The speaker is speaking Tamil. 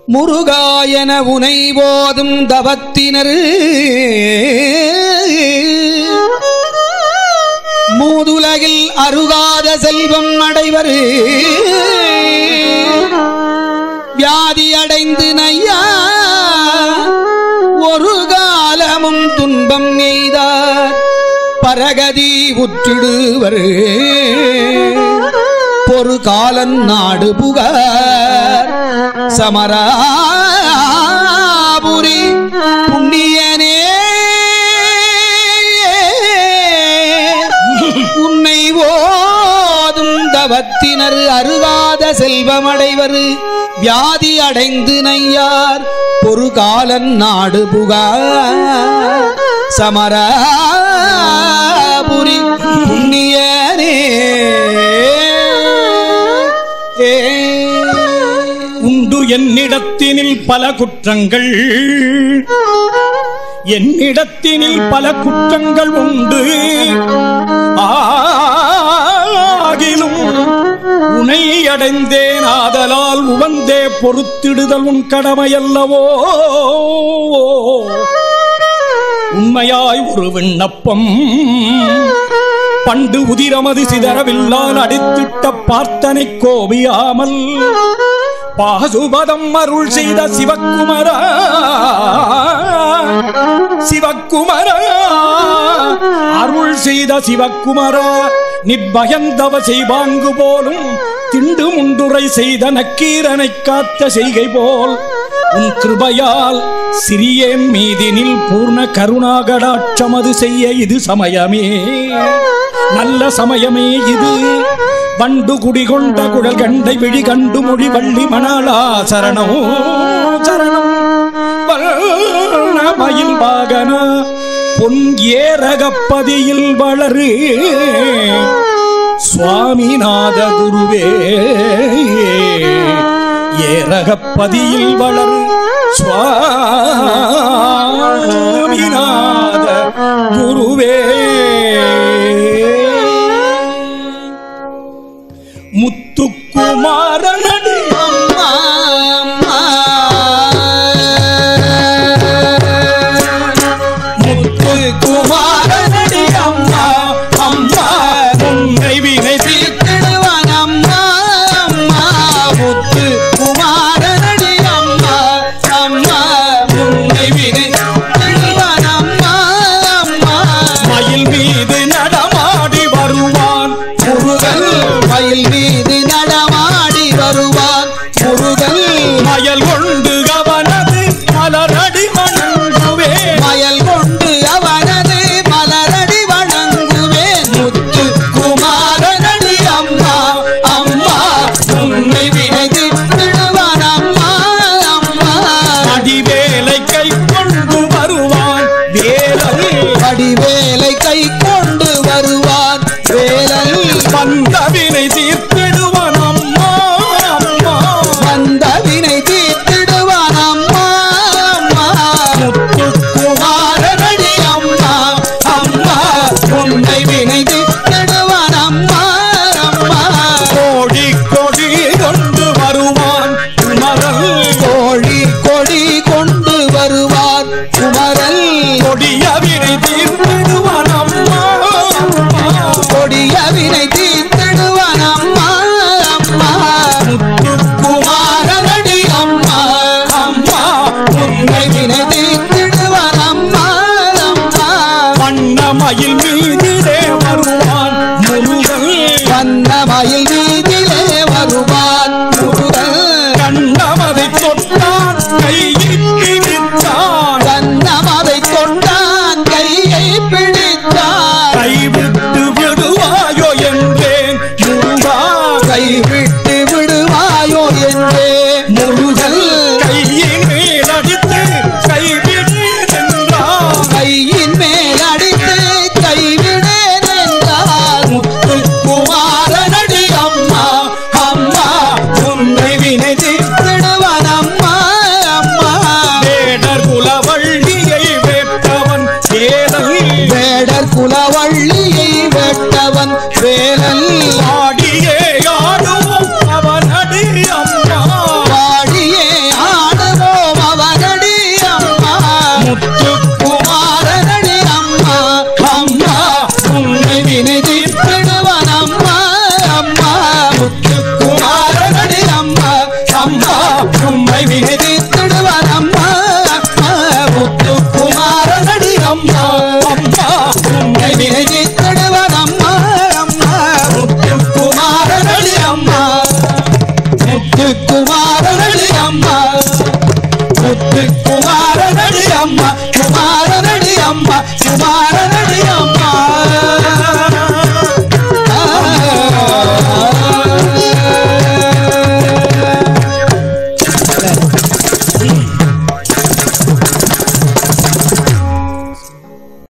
முருகாயன உனை போதும் தவத்தினர் மூதுலகில் அருகாத செல்வம் அடைவர் வியாதி அடைந்து நையா ஒரு காலமும் துன்பம் எய்தார் பரகதி உற்றிடுவர் பொறு காலன் நாடு புகார் சமராபுரி புண்ணியனே உன்னை ஓதும் தவத்தினர் அருகாத செல்வமடைவர் வியாதி அடைந்து நையார் பொறு காலன் நாடு புகார் சமராபுரி புண்ணியனே ஏ உண்டு என்னிடத்தினில் பல குற்றங்கள் என்னிடத்தினில் பல குற்றங்கள் உண்டு ஆகிலும் உனை அடைந்தேன் ஆதலால் உவந்தே பொறுத்திடுதல் உன் கடமையல்லவோ உண்மையாய் ஒரு விண்ணப்பம் பண்டு உதிரமது சிதறவில்லால் அடித்திட்ட பார்த்தனை கோபியாமல் பாசுபதம் அருள் செய்த சிவக்குமரா சிவக்குமரா அருள் செய்த சிவக்குமரா நிப்பயந்தவ செய்வாங்கு போலும் திண்டு முண்டுரை செய்த நக்கீரனை காத்த செய்கை போல் உன் கிருபையால் சிறியேன் மீதினில் பூர்ண கருணாகடாட்சமது செய்ய இது சமயமே நல்ல சமயமே இது வண்டு குடிகொண்ட குழல் கண்டை விழி கண்டு மொழி வள்ளி மணாளா சரணம் சரணம் மயில் வாகன பொன் ஏரகப்பதியில் வளரு சுவாமிநாத குருவே ஏரகப்பதியில் வளரு சுவாமிநாத குருவே முத்துக்குமாரனடி அம்மா, அம்மா. முத்துக்குமாரனடி அம்மா அம்மா உன்னை வினை தீர்த்திடுவான் அம்மா, அம்மா. முத்து குமாரனடி அம்மா, அம்மா. உன்னை வினை தீர்த்திடுவான் அம்மா, அம்மா. மயில் மீது நடமாடி வருவான் முருகன் மயில் மீது நடமாடி வருவான் முருகன் மயல் கொண்டு அவனது மலரடி வணங்குவே மயல் கொண்டு அவனது மலரடி வணங்குவேன் முத்து குமாரனடி அம்மா அம்மா உன்னை வினைத்து விடுவான் அம்மா அம்மா அடிவேலை கை கொண்டு வருவான் வேலல் அடிவேலை கை கொண்டு வருவான் வேலல் வந்தவினை தீர்த்திடுவான் அம்மா அம்மா வந்த வினை தீர்த்திடுவான் அம்மா அம்மா குமாரனடி அம்மா அம்மா உன்னை வினை தீர்த்திடுவான் அம்மா அம்மா கோடி கொடி கொண்டு வருவான் குமரல் கோழி கொடி கொண்டு வருவார் குமரல் கொடியவினை தீர்த்திடுவான் அம்மா அம்மா கொடிய வினை தீர்த்திடுவான் அம்மா அம்மா குமாரனடி அம்மா அம்மா உன்னை வினை தீர்த்திடுவான் அம்மா அம்மா வண்ணமயில் மீதிலே வருவான் முருகன் வந்த மயில் வீதிலே வருவான் முருகன் கண்ணமதை தொட்டான் கையில் பிடித்தான் கண்ணமதை கொண்டான் கையை பிடித்தான் கைவிட்டு விடுவாயோ என்றேன் முருகா கைவிட்டு விடுவாயோ என்றே